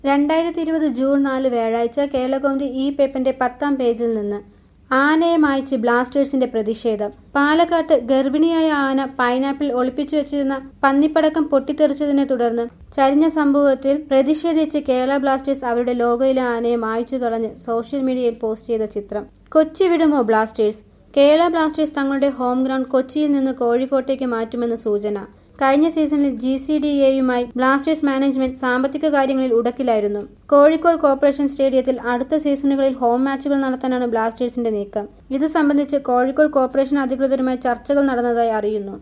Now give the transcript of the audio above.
രണ്ടായിരത്തി ഇരുപത് ജൂൺ നാല് വ്യാഴാഴ്ച കേരളകൗമുദി ഈ പേപ്പറിന്റെ പത്താം പേജിൽ നിന്ന് ആനയെ മായ്ച്ച് ബ്ലാസ്റ്റേഴ്സിന്റെ പ്രതിഷേധം പാലക്കാട്ട് ഗർഭിണിയായ ആന പൈനാപ്പിൾ ഒളിപ്പിച്ചു വെച്ചിരുന്ന പന്നിപ്പടക്കം പൊട്ടിത്തെറിച്ചതിനെ തുടർന്ന് ചരിഞ്ഞ സംഭവത്തിൽ പ്രതിഷേധിച്ച് കേരള ബ്ലാസ്റ്റേഴ്സ് അവരുടെ ലോഗോയിലെ ആനയെ മായ്ച്ചു കളഞ്ഞ് സോഷ്യൽ മീഡിയയിൽ പോസ്റ്റ് ചെയ്ത ചിത്രം കൊച്ചി വിടുമോ ബ്ലാസ്റ്റേഴ്സ് കേരള ബ്ലാസ്റ്റേഴ്സ് തങ്ങളുടെ ഹോം ഗ്രൗണ്ട് കൊച്ചിയിൽ നിന്ന് കോഴിക്കോട്ടേക്ക് മാറ്റുമെന്ന് സൂചന കഴിഞ്ഞ സീസണിൽ ജി സി ഡി എയുമായി ബ്ലാസ്റ്റേഴ്സ് മാനേജ്മെന്റ് സാമ്പത്തിക കാര്യങ്ങളിൽ ഉടക്കിലായിരുന്നു കോഴിക്കോട് കോർപ്പറേഷൻ സ്റ്റേഡിയത്തിൽ അടുത്ത സീസണുകളിൽ ഹോം മാച്ചുകൾ നടത്താനാണ് ബ്ലാസ്റ്റേഴ്സിന്റെ നീക്കം ഇത് സംബന്ധിച്ച് കോഴിക്കോട് കോർപ്പറേഷൻ അധികൃതരുമായി ചർച്ചകൾ നടന്നതായി അറിയുന്നു